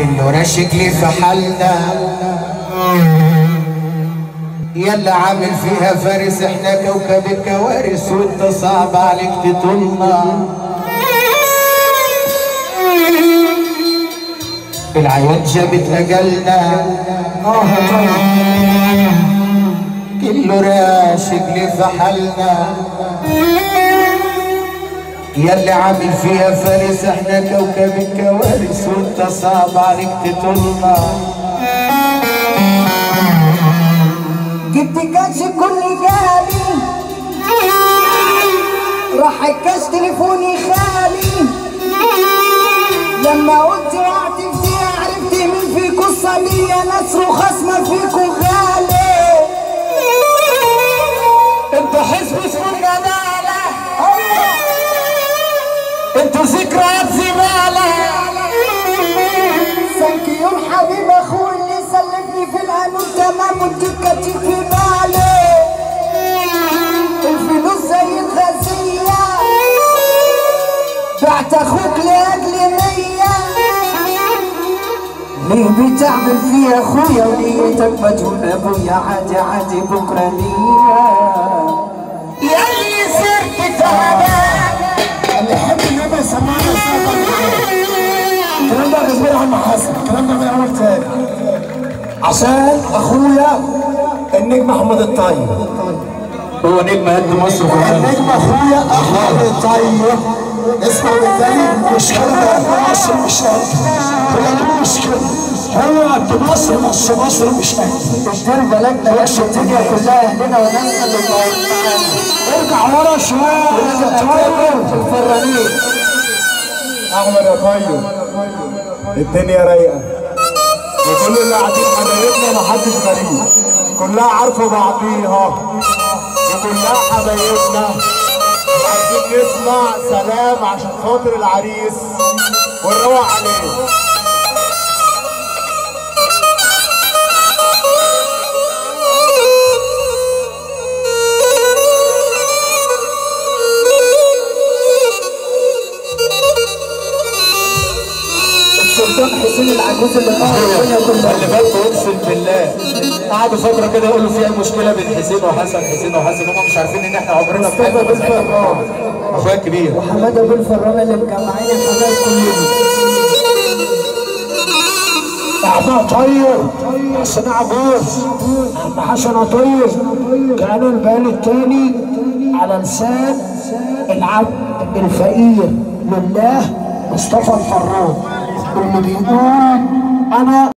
كله راشق لي في حالنا يلا عامل فيها فارس احنا كوكب الكوارث وانت صعب عليك تطلنا العيال جابت اجلنا كله راشق لي في حالنا يلي عامل فيها فارس احنا كوكب الكوارث وانت صعب عليك تطلنا جبت كاش كل جالي راح الكاش تليفوني خالي لما قلت واعتب فيها عرفت مين فيكو الصلية ناس رخاص فيكو غالي انت حزب اسمه الجدالة انتوا ذكريات زبالة سانكيون حبيب اخوي اللي سلفني في القانون تمام والدكة في بالي الفلوس زي الغازية بعت اخوك لاجل مية ليه بتعمل فيها اخويا ونيتك مجهول ابويا عادي عادي بكره ليا يلي صرت تعبان اللي يحب النبي سمعنا الكلام ده غزبير عم حسن الكلام ده من اول تاني عشان اخويا النجم احمد الطيب هو نجم قد مصر كلها النجم اخويا احمد الطيب اسمع بالتاني مش كده مصر مش كده مش كده هو قد مصر بس مصر مش قد اشتري بلدنا يا الدنيا كلها اهلنا وناسنا اللي معانا ارجع ورا شويه الفرانين احمد يا طيب الدنيا رايقه وكل اللي قاعدين حبايبنا محدش غريب كلها عارفه بعضيها وكلها حبايبنا عايزين نسمع سلام عشان خاطر العريس ونروق عليه السلطان حسين العجوز اللي قام الدنيا كلها اللي فات اقسم بالله قعدوا فتره كده يقولوا في مشكله بين حسين وحسن حسين وحسن هم مش عارفين ان احنا عمرنا في حياتنا ما سمعنا اخويا الكبير حماده ابو الفران اللي مجمعين الحبايب كلهم اعضاء طيب حسن عباس عم حسن عطير كانوا البيان التاني على لسان العبد الفقير لله مصطفى الفران اللي بيقول انا